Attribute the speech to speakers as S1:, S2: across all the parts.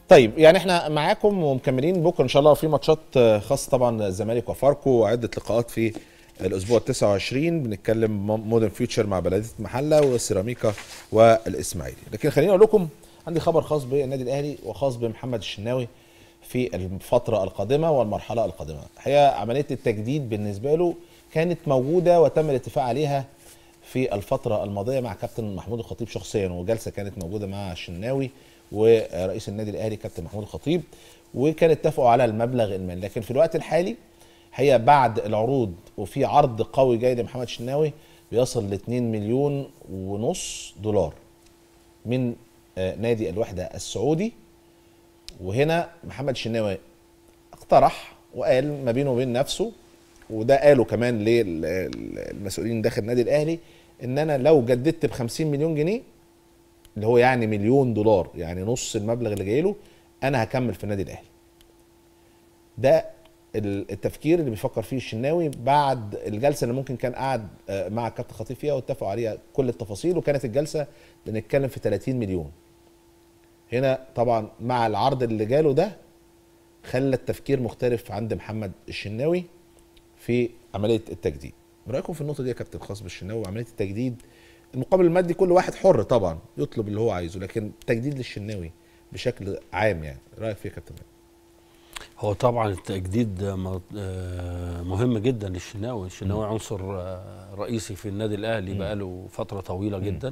S1: طيب يعني احنا معاكم ومكملين بكره ان شاء الله في ماتشات آه، خاصه طبعا الزمالك وفاركو وعده لقاءات في الاسبوع ال 29 بنتكلم مودرن فيوتشر مع بلديه محله والسيراميكا والاسماعيلي لكن خليني اقول لكم عندي خبر خاص بالنادي الاهلي وخاص بمحمد الشناوي في الفتره القادمه والمرحله القادمه الحقيقه عمليه التجديد بالنسبه له كانت موجوده وتم الاتفاق عليها في الفترة الماضية مع كابتن محمود الخطيب شخصيا وجلسة كانت موجودة مع الشناوي ورئيس النادي الأهلي كابتن محمود الخطيب وكان اتفقوا على المبلغ المالي لكن في الوقت الحالي هي بعد العروض وفي عرض قوي جاي لمحمد الشناوي بيصل ل 2 مليون ونص دولار من آه، نادي الوحدة السعودي وهنا محمد الشناوي اقترح وقال ما بينه وبين نفسه وده قاله كمان للمسؤولين داخل النادي الاهلي ان انا لو جددت ب 50 مليون جنيه اللي هو يعني مليون دولار يعني نص المبلغ اللي جاي له انا هكمل في النادي الاهلي ده ال- التفكير اللي بيفكر فيه الشناوي بعد الجلسه اللي ممكن كان قاعد آه، مع الكابتن خطيب فيها واتفقوا عليها كل التفاصيل وكانت الجلسه بنتكلم في 30 مليون هنا طبعا مع العرض اللي جاله ده خلى التفكير مختلف عند محمد الشناوي في عمليه التجديد رايكم في النقطه دي يا كابتن خاص بالشناوي وعمليه التجديد المقابل المادي كل واحد حر طبعا يطلب اللي هو عايزه لكن تجديد للشناوي بشكل عام يعني رايك فيه يا كابتن ماهر؟
S2: هو طبعا التجديد م- آه، مهم جدا للشناوي الشناوي عنصر آه، رئيسي في النادي الاهلي بقاله فتره طويله جدا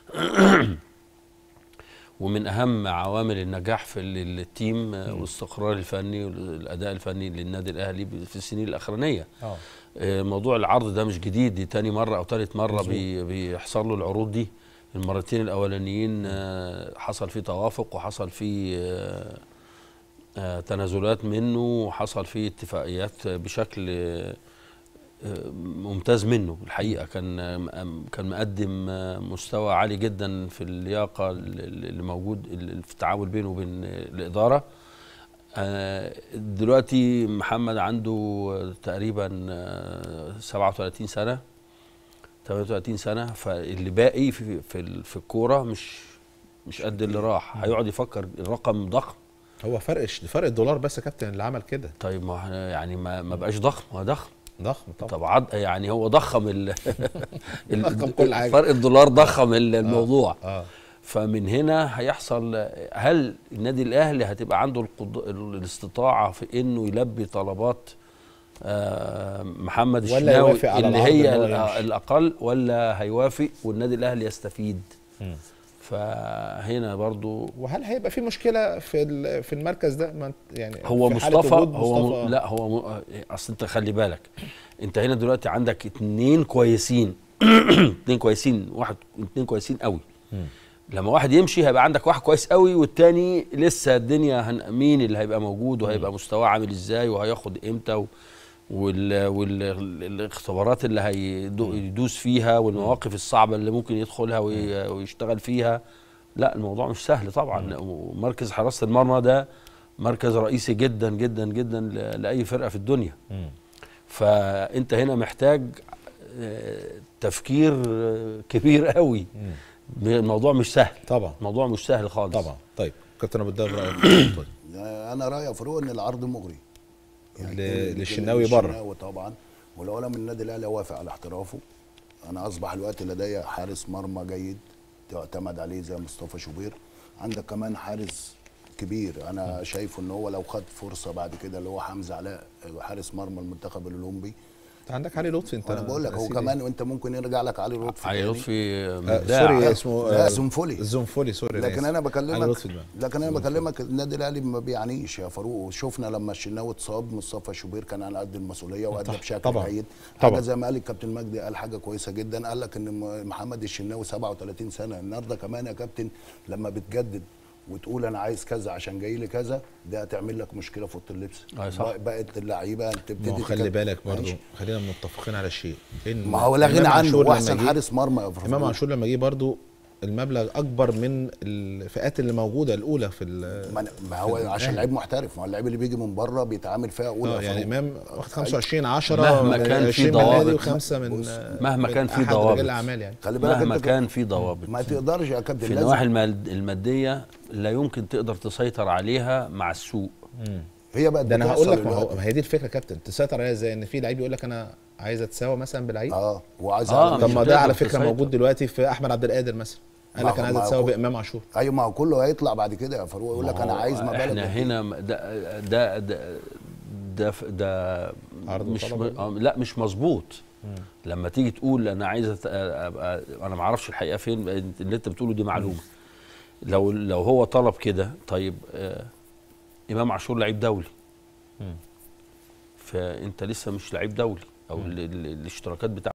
S2: ومن اهم عوامل النجاح في ال- التيم آه، والاستقرار الفني والاداء الفني للنادي الاهلي ب- في السنين الاخرانيه
S1: اه
S2: آه، موضوع العرض ده مش جديد دي تاني مرة أو تالت مرة بي بيحصل له العروض دي المرتين الأولانيين آه، حصل فيه توافق وحصل فيه آه، آه، تنازلات منه وحصل فيه اتفاقيات بشكل آه، آه، ممتاز منه الحقيقة كان آه، كان مقدم آه، مستوى عالي جدا في اللياقة اللي موجود اللي في التعامل بينه وبين الإدارة آه، دلوقتي محمد عنده تقريبا آه، 37 سنة 38 سنة فاللي باقي في في, ال- في الكورة مش مش قد اللي راح هيقعد يفكر الرقم ضخم
S1: هو فرق فرق الدولار بس يا كابتن اللي عمل كده
S2: طيب ما احنا يعني ما, ما بقاش ضخم هو ضخم
S1: ضخم طبعا
S2: طب عض يعني هو ضخم ال ال-
S1: ضخم كل حاجة.
S2: فرق الدولار ضخم ال- الموضوع
S1: اه
S2: فمن هنا هيحصل هل النادي الاهلي هتبقى عنده القد... الاستطاعه في انه يلبي طلبات آه، محمد
S1: ولا
S2: الشناوي
S1: يوافق على
S2: اللي
S1: العرض
S2: هي
S1: إن هو
S2: الأ-
S1: يمشي؟
S2: الاقل ولا هيوافق والنادي الاهلي يستفيد
S1: مم.
S2: فهنا برضو
S1: وهل هيبقى في مشكله في ال- في المركز ده ما انت- يعني
S2: هو
S1: في حالة
S2: مصطفى
S1: وجود
S2: هو
S1: مصطفى
S2: م... لا هو م... اصل انت خلي بالك انت هنا دلوقتي عندك اتنين كويسين اتنين كويسين واحد اتنين كويسين قوي
S1: مم.
S2: لما واحد يمشي هيبقى عندك واحد كويس قوي والتاني لسه الدنيا هن... مين اللي هيبقى موجود وهيبقى مستواه عامل ازاي وهياخد امتى و... وال... والاختبارات اللي هيدوس فيها والمواقف الصعبه اللي ممكن يدخلها وي... ويشتغل فيها لا الموضوع مش سهل طبعا ومركز حراسه المرمى ده مركز رئيسي جدا جدا جدا ل... لاي فرقه في الدنيا
S1: مم.
S2: فانت هنا محتاج آه، تفكير آه، كبير قوي
S1: مم.
S2: الموضوع مش سهل
S1: طبعا
S2: الموضوع مش سهل خالص
S1: طبعا طيب كابتن ابو الدهب رايك في النقطة دي؟
S3: انا رايي يا فاروق ان العرض مغري
S1: ل-
S3: ال-
S1: للشناوي بره.
S3: للشناوي طبعا ولو انا من النادي الاهلي وافق على احترافه انا اصبح الوقت لدي حارس مرمى جيد تعتمد عليه زي مصطفى شوبير عندك كمان حارس كبير انا شايفه ان هو لو خد فرصه بعد كده اللي هو حمزه علاء حارس مرمى المنتخب الاولمبي
S1: انت عندك علي لطفي انت
S3: انا بقول لك هو
S1: نسيت
S3: كمان وانت ممكن يرجع لك علي لطفي
S2: علي
S3: تاني.
S2: لطفي
S1: إيه؟ آه
S2: مبدع
S1: سوري اسمه
S3: لا،
S1: آه،
S3: زنفولي.
S1: زنفولي سوري
S3: لكن
S1: آسف.
S3: انا
S1: علي
S3: بكلمك
S1: لطفي ده.
S3: لكن انا بكلمك النادي الاهلي ما بيعنيش يا فاروق شفنا لما الشناوي اتصاب مصطفى شوبير كان على قد المسؤوليه وادى
S1: طبعا.
S3: بشكل
S1: طبعا.
S3: جيد
S1: طبعا.
S3: حاجه زي ما قال الكابتن مجدي قال حاجه كويسه جدا قال لك ان م- محمد الشناوي 37 سنه النهارده كمان يا كابتن لما بتجدد وتقول انا عايز كذا عشان جاي لي كذا ده هتعمل لك مشكله في اوضه اللبس
S2: أي صح.
S3: بق- بقت اللعيبه تبتدي
S1: ما هو خلي
S3: تكت-
S1: بالك برضو
S3: ماشي.
S1: خلينا متفقين على شيء ان
S3: ما هو لا غنى
S1: إمام
S3: عنه
S1: عاشور لما
S3: واحسن
S1: جه-
S3: حارس مرمى يا
S1: امام
S3: فاروق.
S1: عاشور لما جه برضو المبلغ اكبر من الفئات اللي موجوده الاولى في ال-
S3: ما ما هو
S1: في
S3: عشان
S1: الأهلي.
S3: لعيب محترف ما هو اللعيب اللي بيجي من بره بيتعامل فيها اولى
S1: اه
S3: يا
S1: يعني
S3: فاروق.
S1: امام واخد 25 10
S2: مهما كان في ضوابط.
S1: وخمسه من
S3: بص،
S2: مهما
S1: من
S2: كان في
S1: أحد
S2: ضوابط.
S1: رجال الاعمال يعني
S3: خلي بالك
S2: مهما
S3: انت
S2: كان في ضوابط
S3: ما تقدرش يا كابتن
S2: في
S3: لازم
S2: النواحي المال- الماديه لا يمكن تقدر تسيطر عليها مع السوق
S3: هي بقت
S1: ده انا هقول
S3: بتحصل
S1: لك ما هو
S3: دلوقتي.
S1: ما هي دي الفكره يا كابتن تسيطر عليها ازاي ان في لعيب يقول لك انا عايز اتساوى مثلا بلعيب
S3: اه وعايز
S2: آه،
S3: أعلم
S1: طب
S2: مش
S1: ما ده
S2: هتقدر
S1: على فكره
S2: تسيطر.
S1: موجود دلوقتي في احمد عبد القادر مثلا قال
S3: ما
S1: لك انا
S3: هو-
S1: عايز
S3: ما هو
S1: اتساوى
S3: كل-
S1: بامام عاشور
S3: ايوه ما هو كله هيطلع بعد كده يا فاروق يقول لك انا
S2: ما هو
S3: عايز مبالغ
S2: احنا
S3: قد
S2: هنا م- ده ده ده ده, ده
S1: عرض
S2: مش
S1: وطلب
S2: م- آه، لا مش مظبوط لما تيجي تقول انا عايز أت- ابقى انا ما اعرفش الحقيقه فين اللي انت بتقوله دي معلومه لو لو هو طلب كده طيب آه امام عاشور لعيب دولي فانت لسه مش لعيب دولي او ال- ال- الاشتراكات بتاع